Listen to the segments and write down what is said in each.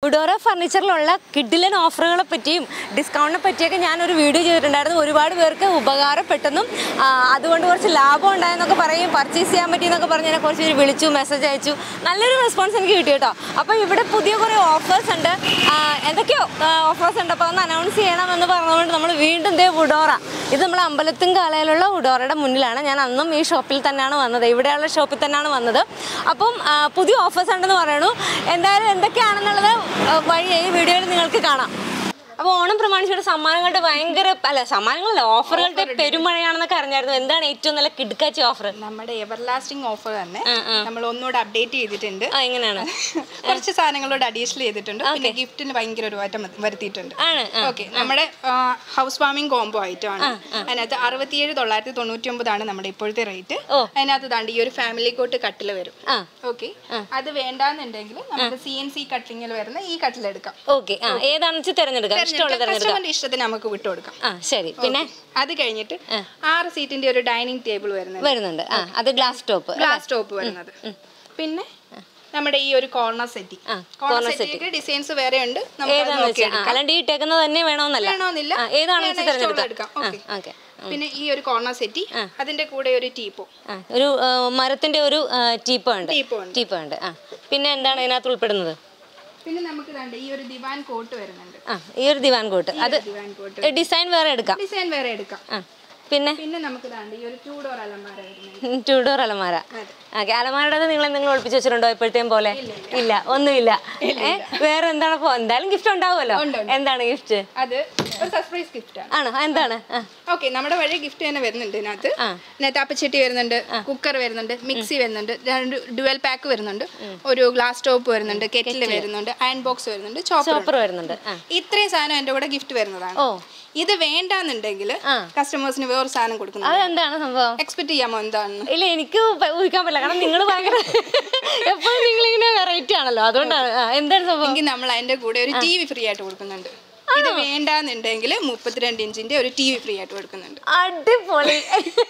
ഉഡോറ ഫർണിച്ചറിലുള്ള കിഡിലൻ ഓഫറുകളെ പറ്റിയും ഡിസ്കൗണ്ടിനെ പറ്റിയൊക്കെ ഞാനൊരു വീഡിയോ ചെയ്തിട്ടുണ്ടായിരുന്നു ഒരുപാട് പേർക്ക് ഉപകാരപ്പെട്ടെന്നും ആ, അതുകൊണ്ട് കുറച്ച് ലാഭം ഉണ്ടായെന്നൊക്കെ പറയും പർച്ചേസ് ചെയ്യാൻ പറ്റിയെന്നൊക്കെ പറഞ്ഞ് എന്നെ കുറച്ച് പേര് വിളിച്ചു മെസ്സേജ് അയച്ചു നല്ലൊരു റെസ്പോൺസ് എനിക്ക് കിട്ടി കേട്ടോ അപ്പോൾ ഇവിടെ പുതിയ കുറേ ഓഫേഴ്സ് ഉണ്ട് ആ, എന്തൊക്കെയോ ഓഫേഴ്സ് ഉണ്ട് അപ്പോൾ ഒന്ന് അനൗൺസ് ചെയ്യണമെന്ന് പറഞ്ഞുകൊണ്ട് നമ്മൾ വീണ്ടും ദേ ഉഡോറ ഇത് നമ്മൾ അമ്പലത്തും കാലയിലുള്ള ഉഡോറയുടെ മുന്നിലാണ് ഞാൻ അന്നും ഈ ഷോപ്പിൽ തന്നെയാണ് വന്നത് ഇവിടെയുള്ള ഷോപ്പിൽ തന്നെയാണ് വന്നത് അപ്പം ആ, പുതിയ ഓഫേഴ്സ് ഉണ്ടെന്ന് പറയണു എന്തായാലും എന്തൊക്കെയാണെന്നുള്ളത് ആ, വഴി ഈ വീഡിയോയിൽ നിങ്ങൾക്ക് കാണാം അപ്പോൾ ഓണം പ്രമാണിച്ചിട്ട് സമ്മാനങ്ങളുടെ ഭയങ്കര അല്ല സമ്മാനങ്ങളല്ല ഓഫറുകളുടെ പെരുമഴയാണെന്നൊക്കെ അറിഞ്ഞായിരുന്നു എന്താണ് ഏറ്റവും നല്ല കിടുക്കാച്ചി ഓഫർ നമ്മുടെ എവർലാസ്റ്റിംഗ് ഓഫർ തന്നെ നമ്മൾ ഒന്നുകൂടെ അപ്ഡേറ്റ് ചെയ്തിട്ടുണ്ട് ആ എങ്ങനെയാണ് കുറച്ച് സാധനങ്ങളോട് അഡീഷണൽ ചെയ്തിട്ടുണ്ട് പിന്നെ ഗിഫ്റ്റിന് ഭയങ്കര ഒരു മാറ്റം വ- വരുത്തിയിട്ടുണ്ട് ആണ് ഓക്കെ നമ്മുടെ ഹൗസ് വാമിംഗ് കോംബോ ഐറ്റം ആണ് അതിനകത്ത് അറുപത്തിയേഴ് തൊള്ളായിരത്തി തൊണ്ണൂറ്റി ഒമ്പതാണ് നമ്മുടെ ഇപ്പോഴത്തെ റേറ്റ് ഓ. അതിനകത്ത് താണ്ടി ഈ ഒരു ഫാമിലി കോട്ട് കട്ടിൽ വരും ആ ഓക്കെ അത് വേണ്ടാന്നുണ്ടെങ്കിൽ നമുക്ക് സി എൻ സി കട്ടിങ്ങിൽ വരുന്ന ഈ കട്ടിൽ എടുക്കാം ഓക്കെ ആ ഏതാണെന്ന് വെച്ചാൽ തിരഞ്ഞെടുക്കാം ഇഷ്ടമുള്ളത് തിരഞ്ഞെടുക്കാം കസ്റ്റമറിന്റെ ഇഷ്ടത്തിന് നമുക്ക് വിട്ടുകൊടുക്കാം ആ ശരി പിന്നെ അത് കഴിഞ്ഞിട്ട് ആറ് സീറ്റിന്റെ ഒരു ഡൈനിങ് ടേബിൾ വരുന്നത് വരുന്നുണ്ട് ആ അത് ഗ്ലാസ് ടോപ്പ് ഗ്ലാസ് ടോപ്പ് വരുന്നത് പിന്നെ നമ്മുടെ ഈ ഒരു കോർണർ സെറ്റി ആ, കോർണർ സെറ്റിക്ക് ഡിസൈൻസ് വേറെ ഉണ്ട് നമുക്ക് അത് ഏതാണെന്ന് നോക്കി വെച്ചാൽ അല്ലാണ്ട് ഈ ഇട്ടേക്കുന്നത് തന്നെ വേണമെന്നല്ല വേണമെന്നില്ല ആ, ഏതാണെന്ന് വെച്ചാൽ വേണേ ഇഷ്ടമുള്ളത് തിരഞ്ഞെടുക്കാം എടുക്കാം ഓക്കെ ഓക്കെ പിന്നെ ഈ ഒരു കോർണർ സെറ്റി അതിന്റെ കൂടെ ഒരു ടീപ്പോ ആ ഒരു ആ, മരത്തിന്റെ ഒരു ടീപ്പ ഉണ്ട് ടീപ്പോ ഉണ്ട് ടീപ്പ ഉണ്ട് ആ പിന്നെ എന്താണ് ഇതിനകത്ത് ഉൾപ്പെടുന്നത് പിന്നെ നമുക്ക് കണ്ട് ഈ ഒരു ദിവാൻ കോട്ട് വരുന്നുണ്ട് ആ ഈ ഒരു ദിവാൻ കോട്ട് അത് ദിവാൻ കോട്ട് ഡിസൈൻ വേറെ എടുക്കാം ഡിസൈൻ വേറെ എടുക്കാം ആ പിന്നെ പിന്നെ നമുക്ക് കണ്ട് ഈ ഒരു ടൂ ഡോർ അലമാര വരുന്നുണ്ട് ടൂ ഡോർ അലമാര ഓക്കെ അലമാരയുടെ നിങ്ങൾ എന്തെങ്കിലും ഒളിപ്പിച്ച് വെച്ചിട്ടുണ്ടോ ഇപ്പോഴത്തെയും പോലെ ഇല്ല ഒന്നുമില്ല ഏ വേറെ എന്താണ് ഇപ്പോ എന്തായാലും ഗിഫ്റ്റ് ഉണ്ടാവുമല്ലോ എന്താണ് ഗിഫ്റ്റ് അത് ഒരു സർപ്രൈസ് ഗിഫ്റ്റ് ആണ് ആണോ എന്താണ് ആ ഓക്കെ നമ്മുടെ വഴി ഗിഫ്റ്റ് തന്നെ വരുന്നുണ്ട് ഇതിനകത്ത് ഇതിനകത്ത് അപ്പച്ചട്ടി വരുന്നുണ്ട് കുക്കർ വരുന്നുണ്ട് മിക്സി വരുന്നുണ്ട് രണ്ട് ഡുവൽ പാക്ക് വരുന്നുണ്ട് ഒരു ഗ്ലാസ് ടോപ്പ് വരുന്നുണ്ട് കെറ്റിൽ വരുന്നുണ്ട് അയൺ ബോക്സ് വരുന്നുണ്ട് ചോപ്പർ ചോപ്പർ വരുന്നുണ്ട് ആ ഇത്രയും സാധനം എൻ്റെ കൂടെ ഗിഫ്റ്റ് വരുന്നതാണ് ഓ ഇത് വേണ്ടാന്നുണ്ടെങ്കിൽ കസ്റ്റമേഴ്സിന് വേറെ സാധനം കൊടുക്കുന്നത് അതെന്താണ് സംഭവം എക്സ്പെക്ട് ചെയ്യാമോ എന്താണെന്ന് ഇല്ല എനിക്ക് പ- ഊഹിക്കാൻ പറ്റില്ല കാരണം നിങ്ങൾ ഭയങ്കര എപ്പോഴും നിങ്ങളിങ്ങനെ വെറൈറ്റി ആണല്ലോ അതുകൊണ്ടാണ് ആ, എന്താണ് സംഭവം എങ്കിൽ നമ്മൾ അതിന്റെ കൂടെ ഒരു ടി വി ഫ്രീ ആയിട്ട് കൊടുക്കുന്നുണ്ട് ഇത് വേണ്ടാന്നുണ്ടെങ്കിൽ മുപ്പത്തിരണ്ട് ഇഞ്ചിന്റെ ഒരു ടി വി ഫ്രീ ആയിട്ട് കൊടുക്കുന്നുണ്ട് അടിപൊളി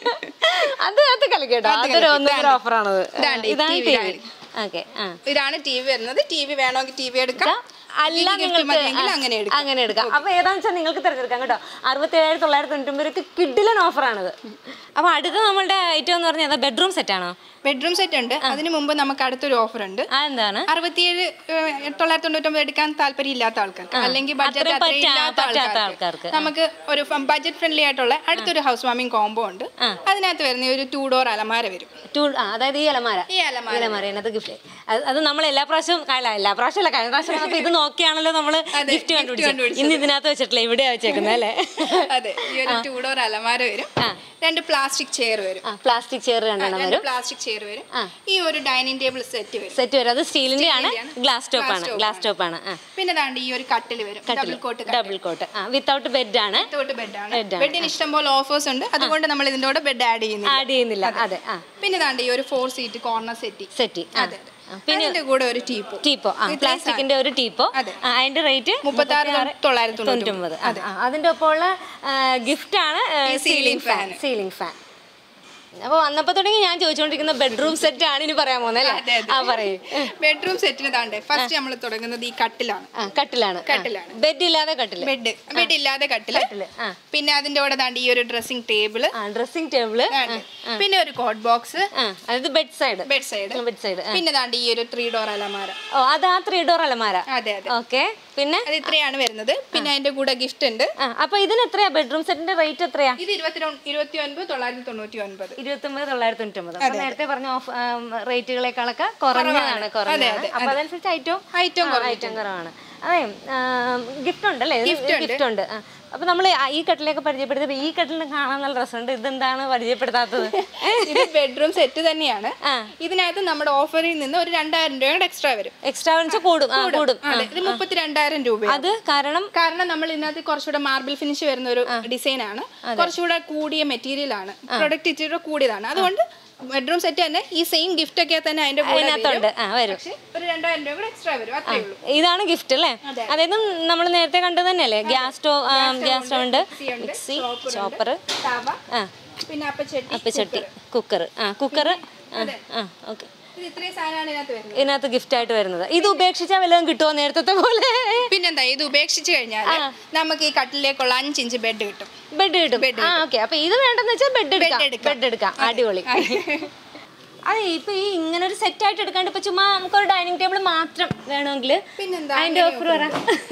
അത് അത് കളിക്കട്ടോ അതൊരു ഒന്നൊരു ഓഫറാണത് ഇതാണ്ട് ഈ ഇതാണ് TV ടി ഇതാണ്. ഓക്കെ ആ ഇതാണ് ടി വി വരുന്നത് ടി വി വേണമെങ്കിൽ ടി വി എടുക്കാം അല്ല gift നിങ്ങൾക്ക് മതിയെങ്കിൽ ആ, അങ്ങനെ എടുക്കാം അങ്ങനെ എടുക്കാം അപ്പൊ ഏതാണെന്ന് വെച്ചാൽ നിങ്ങൾക്ക് തിരഞ്ഞെടുക്കാം കേട്ടോ അറുപത്തി ഏഴായിരത്തി തൊള്ളായിരത്തി തൊണ്ണൂറ്റി കിഡിലൻ ഓഫറാണിത് അപ്പൊ അടുത്ത നമ്മളുടെ ഐറ്റം എന്ന് പറഞ്ഞാൽ ബെഡ്റൂം സെറ്റ് ആണോ ബെഡ്റൂം സെറ്റ് ഉണ്ട് അതിന് മുമ്പ് നമുക്ക് അടുത്തൊരു ഓഫർ ഉണ്ട് ആ എന്താണ് അറുപത്തിയേഴ് ഏഹ്, തൊള്ളായിരത്തി തൊണ്ണൂറ്റൊമ്പത് എടുക്കാൻ താല്പര്യം ഇല്ലാത്ത ആൾക്കാർക്ക് അല്ലെങ്കിൽ ബഡ്ജറ്റ് അത്രയും അത്രയും പറ്റാ- ഇല്ലാത്ത പറ്റാത്ത ആൾക്കാർക്ക് ആൾക്കാർക്ക്. നമുക്ക് ഒരു ബഡ്ജറ്റ് ഫ്രണ്ട്ലി ആയിട്ടുള്ള അടുത്തൊരു ഹൗസ് വാമിംഗ് കോംബോ ഉണ്ട് അതിനകത്ത് വരുന്ന ഒരു ടൂ ഡോർ അലമാര വരും ടൂ ആ അതായത് ഈ അലമാര ഈ അലമാര ഈ അലമാര അതിനകത്ത് ഗിഫ്റ്റ് അത് അത് നമ്മൾ എല്ലാ പ്രാവശ്യവും അല്ല എല്ലാ പ്രാവശ്യം അല്ല കഴിഞ്ഞ പ്രാവശ്യം നമുക്ക് ഇത് നോക്കിയാണല്ലോ നമ്മൾ അതെ, ഗിഫ്റ്റ് gift കണ്ടുപിടിച്ചത് കണ്ടുപിടിച്ചത്. ഇന്ന് ഇതിനകത്ത് വെച്ചിട്ടില്ല ഇവിടെയാ വെച്ചേക്കുന്നത് അല്ലേ അതെ ഈ ഒരു ടൂ ഡോർ അലമാര വരും രണ്ട് പ്ലാസ്റ്റിക് ചെയർ വരും ആ പ്ലാസ്റ്റിക് ചെയർ രണ്ടെണ്ണം രണ്ട് വരും പ്ലാസ്റ്റിക് ചെയർ വരും ഈ ഒരു ഡൈനിങ് ടേബിൾ സെറ്റ് വരും സെറ്റ് വരും അത് സ്റ്റീലിന്റെ ആണ് സ്റ്റീലിന്റെയാണ്. ഗ്ലാസ് ടോപ്പ് ആണ് Glass ഗ്ലാസ് ടോപ്പ് ആണ് ആ പിന്നെ ദാണ്ട് ഈ ഒരു കട്ടിൽ വരും ഡബിൾ കോട്ട് ഡബിൾ കോട്ട് ആ വിത്തൗട്ട് ബെഡ് ആണ് തൊട്ട് ബെഡാണ് Bed ആണ്. ബെഡിന് ഇഷ്ടം പോലെ ഓഫേഴ്സ് ഉണ്ട് അതുകൊണ്ട് നമ്മൾ ഇതിന്റെ കൂടെ ബെഡ് ആഡ് ചെയ്യുന്നില്ല ആഡ് ചെയ്യുന്നില്ല അതെ ആ പിന്നെ ദാണ്ട് ഈ ഒരു four seat corner settee settee ആ അതെ പിന്നെ അതിന്റെ കൂടെ ഒരു ടീപ്പോ ടീപ്പോ ആ പ്ലാസ്റ്റിക്കിന്റെ ഒരു ടീപ്പോ അതെ. ആ, അതിന്റെ റേറ്റ് മുപ്പത്താറ് തൊള്ളായിരത്തി തൊണ്ണൂറ്റി തൊണ്ണൂറ്റൊമ്പത് ആ, ആ, അതിന്റെ ഒപ്പമുള്ള ഗിഫ്റ്റ് ആണ് ഈ ceiling ceiling fan fan. Ceiling fan അപ്പൊ വന്നപ്പോ തുടങ്ങി ഞാൻ ചോദിച്ചുകൊണ്ടിരിക്കുന്ന ബെഡ്റൂം സെറ്റ് ആണ് ഇനി പറയാൻ പോകുന്നത് അതെ, അല്ലേ അതെ. ആ പറയൂ ബെഡ്റൂം സെറ്റിന് താണ്ടേ ഫസ്റ്റ് നമ്മൾ തുടങ്ങുന്നത് ഈ കട്ടിലാണ് ആ കട്ടിലാണ് കട്ടിലാണ്. ബെഡ് ഇല്ലാതെ കട്ടില് ബെഡ് ബെഡ് ഇല്ലാതെ കട്ടില് കട്ടില് ആ പിന്നെ അതിന്റെ കൂടെ താണ്ടി ഈ ഒരു ഡ്രസ്സിംഗ് ടേബിള് ആ ഡ്രസ്സിംഗ് ടേബിള് പിന്നെ ഒരു കോട്ട് ബോക്സ് ആ അതായത് bed side bed side bed side പിന്നെ താണ്ടി ഈ ഒരു ത്രീ ഡോർ അലമാര ഓ അത് ആ ത്രീ ഡോർ അലമാര അതെ അതെ ഓക്കെ പിന്നെ അത് ഇത്രയാണ് വരുന്നത് പിന്നെ അതിന്റെ കൂടെ ഗിഫ്റ്റ് ഉണ്ട് ആ അപ്പൊ ഇതിന് എത്രയാ ബെഡ്റൂം സെറ്റിന്റെ റേറ്റ് എത്രയാ ഇത് ഇരുപത്തി ഇരുപത്തി ഒൻപത് തൊള്ളായിരത്തി തൊണ്ണൂറ്റി ഒൻപത് ഇരുപത്തൊമ്പത് തൊള്ളായിരത്തി തൊണ്ണൂറ്റൊമ്പത് അപ്പൊ നേരത്തെ പറഞ്ഞ ഓഫ് റേറ്റുകളെക്കാളൊക്കെ കുറഞ്ഞതാണ് കുറഞ്ഞതാണ് അപ്പൊ അതനുസരിച്ച് ഐറ്റവും ഐറ്റവും ഐറ്റം കുറവാണ് അതെ ഗിഫ്റ്റ് ഉണ്ടല്ലേ ഗിഫ്റ്റ് ഉണ്ട് ആ. അപ്പൊ നമ്മൾ ഈ കട്ടിലൊക്കെ പരിചയപ്പെടുത്തിയപ്പോ ഈ കട്ടിലിന് കാണാൻ നല്ല രസമുണ്ട് ഇതെന്താണ് പരിചയപ്പെടുത്താത്തത് ഇത് ബെഡ്റൂം സെറ്റ് തന്നെയാണ് ആ. ഇതിനകത്ത് നമ്മുടെ ഓഫറിൽ നിന്ന് ഒരു രണ്ടായിരം രൂപ കൂടെ എക്സ്ട്രാ വരും എക്സ്ട്രാ വെച്ചാൽ കൂടും ആ കൂടും അതെ ഇത് മുപ്പത്തി രണ്ടായിരം രൂപ അത് കാരണം കാരണം നമ്മൾ ഇതിനകത്ത് കുറച്ചുകൂടെ മാർബിൾ ഫിനിഷ് വരുന്ന ഒരു ഡിസൈൻ ആണ് കുറച്ചുകൂടെ കൂടിയ മെറ്റീരിയൽ ആണ് പ്രൊഡക്റ്റ് ഇച്ചിരി കൂടിയതാണ് അതുകൊണ്ട് ബെഡ്റൂം സെറ്റ് തന്നെ ഈ സെയിം ഗിഫ്റ്റ് ഒക്കെ തന്നെ അതിന്റെ കൂടെ വരും. അതിനകത്തുണ്ട് ആ വരും പക്ഷേ ഒരു രണ്ടായിരം രൂപ കൂടെ എക്സ്ട്രാ വരും അത്രേ ഉള്ളൂ ഇതാണ് ഗിഫ്റ്റ് അല്ലേ അതായത് നമ്മൾ നേരത്തെ കണ്ടത് തന്നെയല്ലേ ഗ്യാസ് സ്റ്റോ ഗ്യാസ് സ്റ്റോ ഉണ്ട് മിക്സി ഉണ്ട്, മിക്സി chopper ഉണ്ട്, ചോപ്പർ തവ ആ പിന്നെ അപ്പച്ചട്ടി അപ്പച്ചട്ടി കുക്കർ ആ കുക്കർ ആ ആ ഓക്കെ ഇത് ഇത്രയും സാധനമാണ് ഇതിനകത്ത് വരുന്നത് ഇതിനകത്ത് ഗിഫ്റ്റ് ആയിട്ട് വരുന്നത് ഇത് ഉപേക്ഷിച്ചാൽ വല്ലതും കിട്ടുമോ നേരത്തെ പോലെ പിന്നെന്താ ഇത് ഉപേക്ഷിച്ച് കഴിഞ്ഞാൽ നമുക്ക് ഈ കട്ടിലേക്കുള്ള അഞ്ച് ഇഞ്ച് ബെഡ് കിട്ടും ബെഡ് കിട്ടും ആ ഓക്കെ അപ്പൊ ഇത് വേണ്ടെന്ന് വെച്ചാൽ ബെഡ് എടുക്കാം എടുക്കാം. ബെഡ് എടുക്കാം അടിപൊളി അതെ ഇപ്പൊ ഈ ഇങ്ങനെ ഒരു സെറ്റ് ആയിട്ട് എടുക്കാണ്ട് ഇപ്പൊ ചുമ്മാ നമുക്കൊരു ഡൈനിങ് ടേബിൾ മാത്രം വേണമെങ്കിൽ പിന്നെന്താ അതിന്റെ ഓഫർ വരാം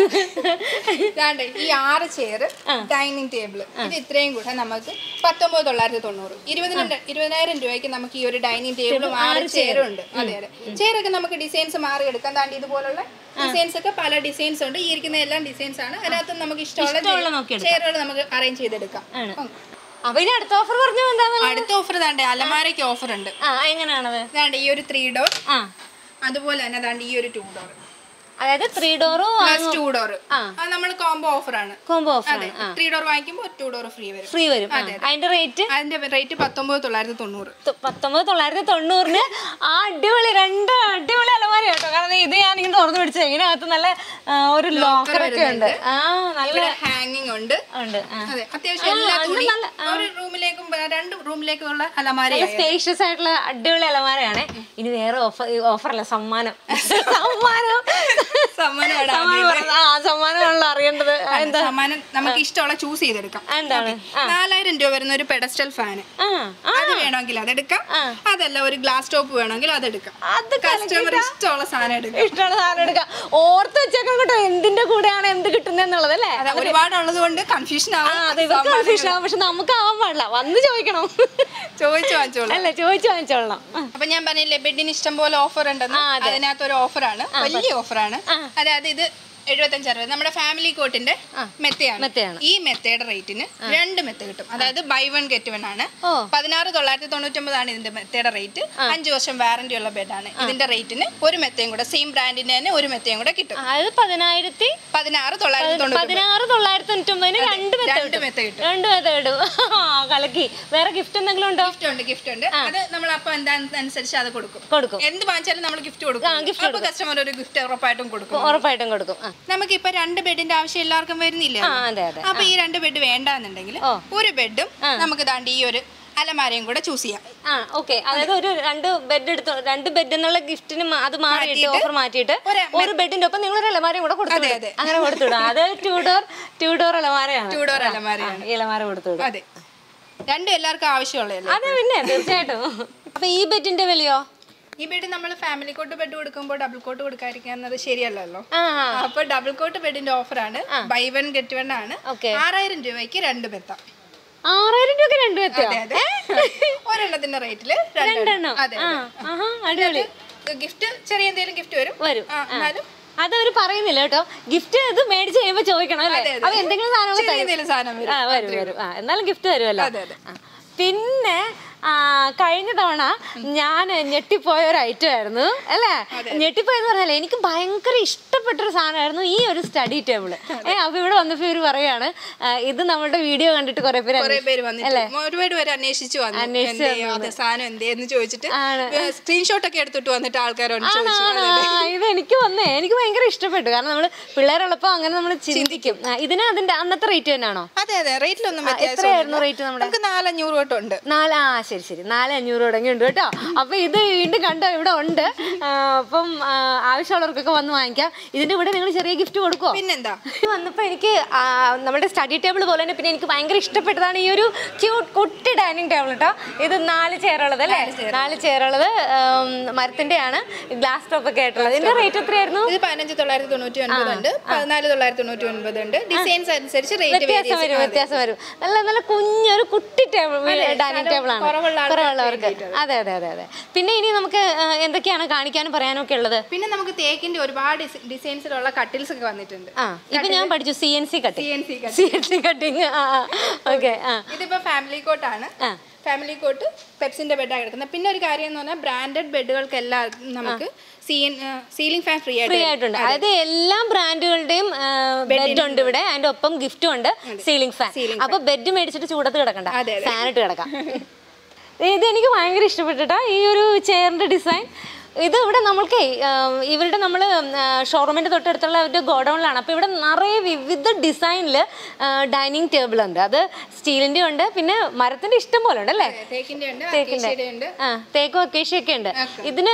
ഇതാണ്ട് ഈ ആറ് ചെയർ ഡൈനിങ് ടേബിൾ ഇത് ഇത്രയും കൂടെ നമുക്ക് പത്തൊമ്പത് തൊള്ളായിരത്തി തൊണ്ണൂറ് ഇരുപതിനായിരം ഇരുപതിനായിരം രൂപയ്ക്ക് നമുക്ക് ഈ ഒരു ഡൈനിങ് ടേബിളും ആറ് ചെയറും ഉണ്ട് അതെ അതെ ചെയറൊക്കെ നമുക്ക് ഡിസൈൻസ് മാറി എടുക്കാം താണ്ടി ഇതുപോലുള്ള ഡിസൈൻസ് ഒക്കെ പല ഡിസൈൻസ് ഉണ്ട് ഈ ഇരിക്കുന്ന എല്ലാം ഡിസൈൻസ് ആണ് അതിനകത്ത് നമുക്ക് ഇഷ്ടമുള്ള ഇഷ്ടമുള്ള നോക്കിയെടുക്കാം. ചെയറുകൾ നമുക്ക് അറേഞ്ച് ചെയ്തെടുക്കാം ഉം. അപ്പൊ ഇനി അടുത്ത ഓഫർ പറഞ്ഞു എന്താ അടുത്ത ഓഫർ താണ്ട് അലമാരയ്ക്ക് ഓഫർ ഉണ്ട് ആ എങ്ങനെയാണത് ഇതാണ്ട് ഈ ഒരു ത്രീ ഡോർ ആ അതുപോലെ തന്നെ താണ്ട് ഈ ഒരു ടു ഡോർ അതായത് ത്രീ ഡോറും പ്ലസ് ടു ഡോർ ആ. അത് നമ്മൾ കോംബോ ഓഫർ ആണ് കോംബോ ഓഫർ അതെ ത്രീ ഡോർ വാങ്ങിക്കുമ്പോൾ ടു ഡോർ ഫ്രീ വരും ഫ്രീ വരും ആ. അതിന്റെ റേറ്റ് അതിന്റെ റേറ്റ് പത്തൊമ്പത് തൊള്ളായിരത്തി തൊണ്ണൂറ് പത്തൊമ്പത് തൊള്ളായിരത്തി തൊണ്ണൂറിന് ആ അടിപൊളി രണ്ട് അടിപൊളി അലമാര കേട്ടോ കാരണം ഇത് ഞാൻ ഇങ്ങനെ തുറന്നു പിടിച്ചത് ഇതിനകത്ത് നല്ല ആ, ഒരു ലോക്കർ ഒക്കെ ഉണ്ട് ആ നല്ല ഇവിടെ ഹാങ്ങിങ് ഉണ്ട് ഉണ്ട് ആ. അതെ അത്യാവശ്യം എല്ലാ തുണി ഒരു റൂമിലേക്കും വേ- രണ്ട് റൂമിലേക്കും ഉള്ള അലമാരയായി സ്പേഷ്യസ് ആയിട്ടുള്ള അടിപൊളി അലമാരയാണ് ഇനി വേറെ ഓഫർ ഓഫറല്ല സമ്മാനം സമ്മാനം സമ്മാനമാണ് സമ്മാനം പറഞ്ഞത്. ആ സമ്മാനമാണല്ലോ അറിയേണ്ടത് എന്താ സമ്മാനം നമുക്ക് ഇഷ്ടമുള്ള ചൂസ് ചെയ്തെടുക്കാം എന്താണ് ആ നാലായിരം രൂപ വരുന്ന ഒരു പെഡസ്റ്റൽ ഫാന് ആ ആ, അത് വേണമെങ്കിൽ അതെടുക്കാം അതല്ല ഒരു ഗ്ലാസ് ടോപ്പ് വേണമെങ്കിൽ അതെടുക്കാം അത് കസ്റ്റമർ ഇഷ്ടമുള്ള സാധനം എടുക്കാം ഇഷ്ടമുള്ള സാധനം എടുക്കാം ഓർത്ത് വെച്ചേക്കാം കേട്ടോ എന്തിന്റെ കൂടെയാണ് എന്ത് കിട്ടുന്നെന്നുള്ളത് അല്ലേ അത് ഒരുപാടുള്ളത് കൊണ്ട് കൺഫ്യൂഷൻ ആ ആവും അത് ഇവർക്ക് കൺഫ്യൂഷൻ ആവും പക്ഷെ നമുക്ക് ആവാൻ പാടില്ല വന്ന് ചോദിക്കണം ചോദിച്ചു വാങ്ങിച്ചോളൂ അല്ല ചോദിച്ചു വാങ്ങിച്ചോളണം ആ. അപ്പൊ ഞാൻ പറഞ്ഞില്ലേ ബെഡിന് ഇഷ്ടം പോലെ ഓഫർ ഉണ്ടെന്ന് അതിനകത്ത് ഒരു ഓഫറാണ് വലിയ ഓഫറാണ് അതായത് ഇത് എഴുപത്തഞ്ച് അറുപത് നമ്മുടെ ഫാമിലി കോട്ടിന്റെ മെത്തയാണ് മെത്തയാണ്. ഈ മെത്തയുടെ റേറ്റിന് രണ്ട് മെത്ത കിട്ടും അതായത് ബൈ വൺ ഗെറ്റ് വൺ ആണ് ഓ. പതിനാറ് തൊള്ളായിരത്തി തൊണ്ണൂറ്റൊമ്പതാണ് ഇതിന്റെ മെത്തയുടെ റേറ്റ് അഞ്ച് വർഷം വാറന്റി ഉള്ള ബെഡാണ് ഇതിന്റെ റേറ്റിന് ഒരു മെത്തയും കൂടെ സെയിം ബ്രാൻഡിന്റെ തന്നെ ഒരു മെത്തയും കൂടെ കിട്ടും അതായത് പതിനായിരത്തി പതിനാറ് തൊള്ളായിരത്തി തൊണ്ണൂറ്റി പതിനാറ് തൊള്ളായിരത്തി തൊണ്ണൂറ്റൊമ്പതിന് രണ്ട് മെത്ത രണ്ട് കിട്ടും മെത്ത കിട്ടും രണ്ട് മെത്ത കിട്ടും ആ, കലക്കി വേറെ ഗിഫ്റ്റ് എന്തെങ്കിലും ഉണ്ടോ ഗിഫ്റ്റ് ഉണ്ട് ഗിഫ്റ്റ് ഉണ്ട് അത് നമ്മൾ അപ്പൊ എന്താണെന്നനുസരിച്ച് അത് കൊടുക്കും കൊടുക്കും എന്ത് വാങ്ങിച്ചാലും നമ്മൾ ഗിഫ്റ്റ് കൊടുക്കും അപ്പൊ കസ്റ്റമർ ഒരു ഗിഫ്റ്റ് ഉറപ്പായിട്ടും കൊടുക്കും ഉറപ്പായിട്ടും കൊടുക്കും ആ നമുക്കിപ്പോ രണ്ട് ബെഡിന്റെ ആവശ്യം എല്ലാവർക്കും വരുന്നില്ല ആ, അതെ അതെ അപ്പൊ ഈ രണ്ട് ബെഡ് വേണ്ടാന്നുണ്ടെങ്കിൽ ഓ. ഒരു ബെഡും നമുക്ക് ദാണ്ട് ഈ ഒരു അലമാരയും കൂടെ ചൂസ് ചെയ്യാം ആ ഓക്കെ അതായത് ഒരു രണ്ട് ബെഡ് എടുത്ത് രണ്ട് ബെഡ് എന്നുള്ള ഗിഫ്റ്റിന് അത് മാറിയിട്ട് ഓഫർ മാറ്റിയിട്ട് ഒരു ബെഡിന്റെ ഒപ്പം നിങ്ങൾ ഒരു അലമാരയും കൂടെ കൊടുത്തു അതെ, വിടും. അതെ. അങ്ങനെ കൊടുത്തുവിടും അത് ടൂ ഡോർ ടൂ ഡോർ അലമാരയാണ് ടൂ ഡോർ അലമാരയാണ് ഈ അലമാര കൊടുത്തുവിടും അതെ രണ്ടും എല്ലാവർക്കും ആവശ്യമുള്ളതല്ലേ അതെ പിന്നെ തീർച്ചയായിട്ടും അപ്പൊ ഈ ബെഡിന്റെ വിലയോ ഈ ബെഡ് നമ്മൾ ഫാമിലി കോട്ട് ബെഡ് കൊടുക്കുമ്പോൾ ഡബിൾ കോട്ട് കൊടുക്കാതിരിക്കുന്നത് ശരിയല്ലല്ലോ ആ അപ്പൊ ഡബിൾ കോട്ട് ബെഡിന്റെ ഓഫറാണ് ബൈ വൺ ഗെറ്റ് വൺ ആണ് Okay. ആറായിരം രൂപയ്ക്ക് രണ്ട് ബെത്ത ആറായിരം രൂപ രണ്ട് എത്തിയോ അതെ അതെ ഒരെണ്ണത്തിന്റെ റേറ്റില് രണ്ടെണ്ണം അതെ ആ ആഹാ അടിപൊളി ഗിഫ്റ്റ് ചെറിയ എന്തെങ്കിലും ഗിഫ്റ്റ് വരും വരും ആ, എന്നാലും അതവര് പറയുന്നില്ല കേട്ടോ ഗിഫ്റ്റ് ഇത് മേടിച്ച് കഴിയുമ്പോ ചോദിക്കണം അല്ലേ അതെ, അതെ. അപ്പൊ എന്തെങ്കിലും സാധനങ്ങൾ ചെറിയ തരും എന്തെങ്കിലും സാധനം വരും ആ വരും വരും ആ എന്നാലും ഗിഫ്റ്റ് തരുമല്ലോ അതെ, അതെ. ആ. പിന്നെ ആ, കഴിഞ്ഞ തവണ ഞാൻ ഞെട്ടിപ്പോയ ഒരു ഐറ്റം ആയിരുന്നു അല്ലേ ഞെട്ടിപ്പോയെന്ന് പറഞ്ഞാൽ എനിക്ക് ഭയങ്കര ഇഷ്ടപ്പെട്ടൊരു സാധനമായിരുന്നു ഈ ഒരു സ്റ്റഡി ടേബിൾ ഏ അപ്പൊ ഇവിടെ വന്നപ്പോ ഇവര് പറയാണ് ആ, ഇത് നമ്മുടെ വീഡിയോ കണ്ടിട്ട് കുറെ പേര് കുറെ പേര് വന്നിട്ട് ഒരുപാട് പേര് അന്വേഷിച്ചു വന്നു അന്വേഷിച്ച് എന്തേ, അത് സാധനം എന്തേന്ന് ചോദിച്ചിട്ട് ആണ്. സ്ക്രീൻഷോട്ട് ഒക്കെ എടുത്തിട്ട് വന്നിട്ട് ആൾക്കാരോട് ആണോ, ചോദിച്ചു ആണോ? ആ, ഇത് എനിക്ക് വന്നേ എനിക്ക് ഭയങ്കര ഇഷ്ടപ്പെട്ടു കാരണം നമ്മള് പിള്ളേരുള്ളപ്പോ അങ്ങനെ നമ്മൾ ചിന്തിക്കും ആ, ഇതിന് അതിന്റെ അന്നത്തെ റേറ്റ് തന്നെയാണോ അതെ അതെ റേറ്റിലൊന്നും എത്രയായിരുന്നു റേറ്റ് നമ്മുടെ നമുക്ക് നാലഞ്ഞൂറ് തൊട്ടുണ്ട് നാല് ആ ശരി ശരി നാല് അഞ്ഞൂറ് തുടങ്ങി ഉണ്ട് കേട്ടോ അപ്പൊ ഇത് വീണ്ടും കണ്ടോ ഇവിടെ ഉണ്ട് ആ, അപ്പം ആ, ആവശ്യമുള്ളവർക്കൊക്കെ വന്ന് വാങ്ങിക്കാം ഇതിന്റെ കൂടെ നിങ്ങൾ ചെറിയ ഗിഫ്റ്റ് കൊടുക്കുമോ പിന്നെന്താ വന്നപ്പോൾ എനിക്ക് ആ, നമ്മുടെ സ്റ്റഡി ടേബിൾ പോലെ തന്നെ പിന്നെ എനിക്ക് ഭയങ്കര ഇഷ്ടപ്പെട്ടതാണ് ഈ ഒരു ക്യൂട്ട് കുട്ടി ഡൈനിങ് ടേബിൾ കേട്ടോ ഇത് നാല് ചെയറുള്ളത് അല്ലേ നാല് ചെയറുള്ളത് മരത്തിന്റെയാണ് ഗ്ലാസ് ടോപ്പ് ഒക്കെ ആയിട്ടുള്ളത് ഇതിന്റെ റേറ്റ് എത്രയായിരുന്നു ഇത് പതിനഞ്ച് തൊള്ളായിരത്തി തൊണ്ണൂറ്റി ഒൻപത് ഉണ്ട് പതിനാല് തൊള്ളായിരത്തി തൊണ്ണൂറ്റി ഒൻപത് ഉണ്ട് ഡിസൈൻസ് അനുസരിച്ച് റേറ്റ് വ്യത്യാസം വരും വ്യത്യാസം വരും നല്ല നല്ല കുഞ്ഞൊരു കുട്ടി ടേബിൾ ഡൈനിങ് ടേബിൾ ആണ് കുറവുള്ള ആൾക്കാർക്ക് കുറവുള്ളവർക്ക് അതെ അതെ അതെ അതെ പിന്നെ ഇനി നമുക്ക് ആ, എന്തൊക്കെയാണ് കാണിക്കാനും പറയാനും ഒക്കെ ഉള്ളത് പിന്നെ നമുക്ക് തേക്കിന്റെ ഒരുപാട് ഡിസൈൻസിലുള്ള കട്ടിൽസ് ഒക്കെ വന്നിട്ടുണ്ട് ആ ഇപ്പൊ ഞാൻ പഠിച്ചു C N C C cutting N C C N C cutting ആ ഓക്കെ ആ ഇതിപ്പോ ഫാമിലി കോട്ടാണ് ആ. ഫാമിലി കോട്ട് പെപ്സിന്റെ ബെഡാണ് കിടക്കുന്നത് പിന്നെ ഒരു കാര്യം എന്ന് പറഞ്ഞാൽ ബ്രാൻഡഡ് ബെഡുകൾക്കെല്ലാം നമുക്ക് സീലിംഗ് ഫാൻ ഫ്രീ ഫ്രീ ആയിട്ട് ആയിട്ടുണ്ട് അതായത് എല്ലാ ബ്രാൻഡുകളുടെയും ബെഡ് ഉണ്ട് ഇവിടെ അതിന്റെ ഒപ്പം ഗിഫ്റ്റും ഉണ്ട് സീലിംഗ് ഫാൻ അപ്പൊ ബെഡ് മേടിച്ചിട്ട് ചൂടത്ത് കിടക്കണ്ട അതെ, അതെ. ഫാൻ ഇട്ട് കിടക്കാം ഇത് എനിക്ക് ഭയങ്കര ഇഷ്ടപ്പെട്ടിട്ടാ ഈ ഒരു ചെയറിന്റെ ഡിസൈൻ ഇത് ഇവിടെ നമ്മൾക്ക് ഇവരുടെ നമ്മൾ ഷോറൂമിൻ്റെ തൊട്ടടുത്തുള്ള അവരുടെ ഗോഡൗണിലാണ് അപ്പോൾ ഇവിടെ നിറയെ വിവിധ ഡിസൈനിൽ ഡൈനിങ് ടേബിൾ ഉണ്ട് അത് സ്റ്റീലിൻ്റെ ഉണ്ട് പിന്നെ മരത്തിൻ്റെ ഇഷ്ടം പോലെ ഉണ്ട് അല്ലേ തേക്കിന്റെ ഉണ്ട് തേക്കിന്റെ. അക്കേഷ്യയുടെ ഉണ്ട് ആ തേക്കും അക്കേഷ്യൊക്കെ ഉണ്ട് ഇതിന്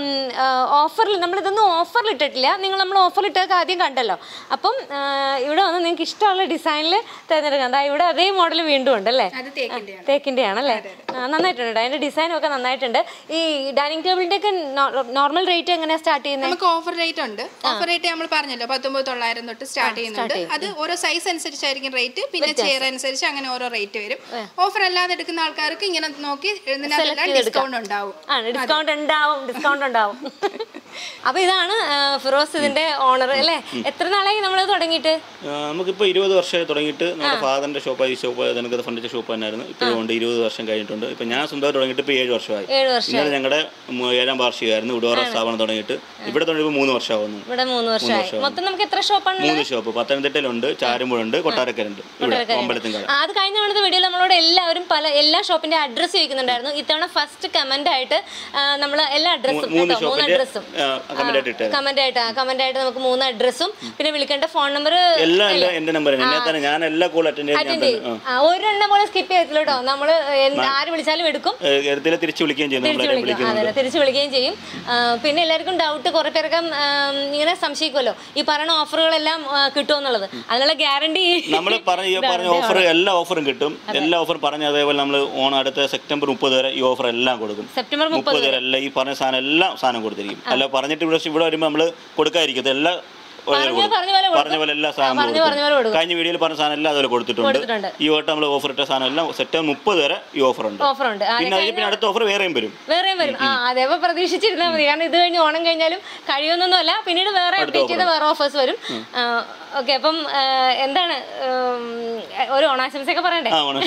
ഓഫറിൽ നമ്മൾ ഇതൊന്നും ഓഫറിൽ ഇട്ടിട്ടില്ല നിങ്ങൾ നമ്മൾ ഓഫറിൽ ഇട്ടൊക്കെ ആദ്യം കണ്ടല്ലോ അപ്പം ആ, ഇവിടെ വന്ന് നിങ്ങൾക്ക് ഇഷ്ടമുള്ള ഡിസൈനിൽ തിരഞ്ഞെടുക്കാം ദാ ഇവിടെ അതേ മോഡൽ വീണ്ടും ഉണ്ട് അല്ലേ അത് തേക്കിന്റെ ആണ് തേക്കിൻ്റെ ആണല്ലേ ആ, നന്നായിട്ടുണ്ട് അതിൻ്റെ ഡിസൈനും ഒക്കെ നന്നായിട്ടുണ്ട് ഈ ഡൈനിങ് ടേബിളിൻ്റെ ഒക്കെ നോർമൽ റേറ്റ് എങ്ങനെയാണ് സ്റ്റാർട്ട് ചെയ്യുന്നത് നമുക്ക് ഓഫർ റേറ്റ് ഉണ്ട് ഓഫർ റേറ്റ് നമ്മൾ പറഞ്ഞല്ലോ പത്തൊമ്പത് തൊള്ളായിരം തൊട്ട് സ്റ്റാർട്ട് ചെയ്യുന്നുണ്ട് അത് ഓരോ സൈസ് അനുസരിച്ചായിരിക്കും റേറ്റ് പിന്നെ ചെയർ അനുസരിച്ച് അങ്ങനെ ഓരോ റേറ്റ് വരും ഓഫർ അല്ലാതെ എടുക്കുന്ന ആൾക്കാർക്ക് ഇങ്ങനെ നോക്കി ഇതിനകത്തെല്ലാം ഡിസ്കൗണ്ട് ഉണ്ടാവും ആണ് ഡിസ്കൗണ്ട് ഉണ്ടാവും ഡിസ്കൗണ്ട് ഉണ്ടാവും അപ്പൊ ഇതാണ് ആ, ഫിറോസ് ഇതിന്റെ ഓണർ അല്ലേ എത്ര നാളായി നമ്മൾ തുടങ്ങിയിട്ട് ആ, നമുക്കിപ്പോൾ ഇരുപത് വർഷമായി തുടങ്ങിയിട്ട് നമ്മുടെ ഫാദറിന്റെ ഷോപ്പ് ഈ ഷോപ്പ് നമുക്ക് ഫർണിച്ചർ ഷോപ്പ് തന്നെയായിരുന്നു ഇപ്പോഴും ഉണ്ട് ഇരുപത് വർഷം കഴിഞ്ഞിട്ടുണ്ട് ഇപ്പം ഞാൻ സ്വന്തമായിട്ട് തുടങ്ങിയിട്ട് ഇപ്പോൾ ഏഴ് വർഷമായി ഏഴ് വർഷം ഇന്നലെ ഞങ്ങളുടെ മു- ഏഴാം വാർഷികമായിരുന്നു ഉടോറ സ്ഥാപനം തുടങ്ങിയിട്ട് ഇവിടെ തുടങ്ങിയപ്പോൾ മൂന്ന് വർഷമാവുന്നു ഇവിടെ മൂന്ന് വർഷമായി മൊത്തം നമുക്ക് എത്ര ഷോപ്പാണ് മൂന്ന് ഷോപ്പ് പത്തനംതിട്ടയിലുണ്ട് ചാരുമ്പുഴുണ്ട് കൊട്ടാരക്കരുണ്ട് ഇവിടെ അമ്പലത്തിൻകാല ആ, അത് കഴിഞ്ഞ തവണത്തെ വീഡിയോയിൽ നമ്മളോട് എല്ലാവരും പല എല്ലാ ഷോപ്പിന്റെ അഡ്രസ്സ് ചോദിക്കുന്നുണ്ടായിരുന്നു ഇത്തവണ ഫസ്റ്റ് കമന്റ് ആയിട്ട് നമ്മൾ എല്ലാ അഡ്രസ്സും മൂന്ന് മൂന്ന് ഷോപ്പിന്റെ അഡ്രസ്സും കമന്റായിട്ട് ഇട്ടത് കമന്റ് ആയിട്ട് കമന്റ് ആയിട്ട് നമുക്ക് മൂന്ന് അഡ്രസ്സും പിന്നെ വിളിക്കേണ്ട ഫോൺ നമ്പർ എല്ലാം എൻ്റെ എൻ്റെ നമ്പറാണ് എന്നെ തന്നെ ഞാൻ എല്ലാ കോൾ അറ്റൻഡ് ചെയ്യാൻ ഞാൻ തന്നെ ആ. ഒരെണ്ണം പോലെ സ്കിപ്പ് ചെയ്തില്ല കേട്ടോ നമ്മള് എന്ത് ആര് വിളിച്ചാലും എടുക്കും എടുത്തില്ല തിരിച്ച് വിളിക്കുകയും ചെയ്യുന്നു തിരിച്ചു നമ്മളെ വിളിക്കും വിളിക്കുന്നുണ്ട് അതെ തിരിച്ചു വിളിക്കുകയും ചെയ്യും ആ, പിന്നെ എല്ലാവർക്കും ഡൗട്ട് കുറെ പേരൊക്കെ ആം, ഇങ്ങനെ സംശയിക്കുമല്ലോ ഈ പറയുന്ന ഓഫറുകളെല്ലാം കിട്ടുമെന്നുള്ളത് അതിനുള്ള ഗ്യാരണ്ടി നമ്മൾ പറഞ്ഞ ഈ പറഞ്ഞ ഓഫർ എല്ലാ ഓഫറും കിട്ടും എല്ലാ ഓഫറും പറഞ്ഞ അതേപോലെ നമ്മൾ ഓണം അടുത്ത സെപ്റ്റംബർ മുപ്പത് വരെ ഈ ഓഫർ എല്ലാം കൊടുക്കും സെപ്റ്റംബർ മുപ്പത് മുപ്പത് വരെ എല്ലാം ഈ പറഞ്ഞ സാധനം എല്ലാം സാധനം കൊടുത്തിരിക്കും അല്ല പറഞ്ഞിട്ട് ഇവിടെ ഇവിടെ വരുമ്പോൾ നമ്മൾ കൊടുക്കാതിരിക്കത് എല്ലാ പറഞ്ഞ പറഞ്ഞ പോലെ കൊടുക്കും. പറഞ്ഞ പോലെ എല്ലാ സാധനവും പറഞ്ഞ പറഞ്ഞ പോലെ കൊടുക്കും കൊടുക്കും. കഴിഞ്ഞ വീഡിയോയിൽ പറഞ്ഞ സാധനം എല്ലാം അതുപോലെ കൊടുത്തിട്ടുണ്ട് കൊടുത്തിട്ടുണ്ട്. ഈ വട്ടം നമ്മൾ ഓഫർ ഇട്ട സാധനം എല്ലാം സെപ്റ്റംബർ മുപ്പത് വരെ ഈ ഓഫർ ഉണ്ട് ഓഫർ ഉണ്ട് ആ, പിന്നെ അതിൽ പിന്നെ അടുത്ത ഓഫർ വേറെയും വരും വേറെയും വരും ആ അതേപോലെ പ്രതീക്ഷിച്ചിരുന്നാൽ മതി കാരണം ഇത് കഴിഞ്ഞ് ഓണം കഴിഞ്ഞാലും കഴിയുമെന്നൊന്നുമല്ല പിന്നീട് വേറെ അപ്ഡേറ്റ് ചെയ്ത വേറെ ഓഫേഴ്സ് വരും ഓക്കെ അപ്പം ആ, എന്താണ് ഉം, ഒരു ഓണാശംസയൊക്കെ പറയണ്ടേ ആ ഓണം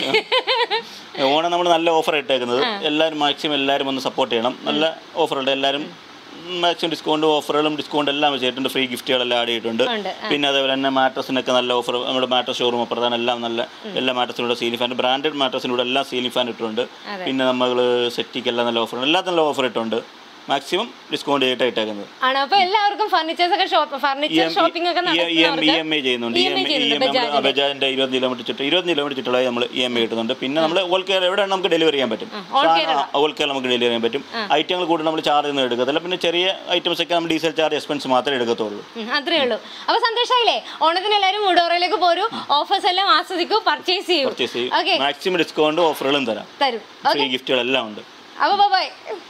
ഓണം നമ്മൾ നല്ല ഓഫർ ഇട്ടേക്കുന്നത് എല്ലാവരും മാക്സിമം എല്ലാവരും ഒന്ന് സപ്പോർട്ട് ചെയ്യണം നല്ല ഓഫറുണ്ട് എല്ലാവരും മാക്സിമം ഡിസ്കൗണ്ട് ഓഫറുകളും ഡിസ്കൗണ്ട് എല്ലാം ചെയ്തിട്ടുണ്ട് ഫ്രീ ഗിഫ്റ്റുകളെല്ലാം ആഡ് ചെയ്തിട്ടുണ്ട് ഉണ്ട് പിന്നെ അതേപോലെ തന്നെ മാട്രസിനൊക്കെ നല്ല ഓഫർ നമ്മുടെ മാട്രസ് ഷോറൂം അപ്പുറത്താണ് എല്ലാം നല്ല എല്ലാ മാട്രസിനൂടെ സീലിംഗ് ഫാൻ ബ്രാൻഡഡ് മാട്രസിനൂടെ എല്ലാം സീലിംഗ് ഫാൻ ഇട്ടിട്ടുണ്ട് പിന്നെ നമ്മൾ സെറ്റിക്കെല്ലാം നല്ല ഓഫറുണ്ട് എല്ലാത്തിനും നല്ല ഓഫർ ഇട്ടുണ്ട് മാക്സിമം ഡിസ്കൗണ്ട് ചെയ്തിട്ടാണ് ഇട്ടേക്കുന്നത് ആണ് അപ്പൊ എല്ലാവർക്കും ഫർണിച്ചേഴ്സ് ഒക്കെ ഷോപ്പ് ഫർണിച്ചർ ഷോപ്പിംഗ് ഒക്കെ E M E M I ചെയ്യുന്നുണ്ട് E M I E M I ബജാജിന്റെ ഇരുപത് കിലോമീറ്റർ ചുറ്റും ഇരുപത് കിലോമീറ്റർ ചുറ്റുള്ളതായി നമ്മൾ ഇ എം ഐ കിട്ടുന്നുണ്ട് പിന്നെ നമ്മൾ ഓൾ കേരള എവിടെയാണ് നമുക്ക് ഡെലിവറി ചെയ്യാൻ പറ്റും ഓൾ കേരള നമുക്ക് ഡെലിവറി ചെയ്യാൻ പറ്റും ഐറ്റങ്ങൾ കൂടി നമ്മൾ ചാർജ് ഒന്നും എടുക്കത്തില്ല പിന്നെ ചെറിയ ഐറ്റംസ് ഒക്കെ നമ്മൾ ഡീസൽ ചാർജ് എക്സ്പെൻസ് മാത്രമേ എടുക്കത്തുള്ളൂ ഉം, അത്രേ ഉള്ളൂ അപ്പൊ സന്തോഷമായില്ലേ ഓണത്തിന് എല്ലാവരും ഉടോറയിലേക്ക് പോരൂ ഓഫേഴ്സ് എല്ലാം ആസ്വദിക്കൂ പർച്ചേസ് ചെയ്യൂ പർച്ചേസ് ഓക്കെ ചെയ്യും മാക്സിമം ഡിസ്കൗണ്ട് ഓഫറുകളും തരാം തരും ഫ്രീ ഗിഫ്റ്റുകളെല്ലാം ഉണ്ട് അപ്പൊ ബൈ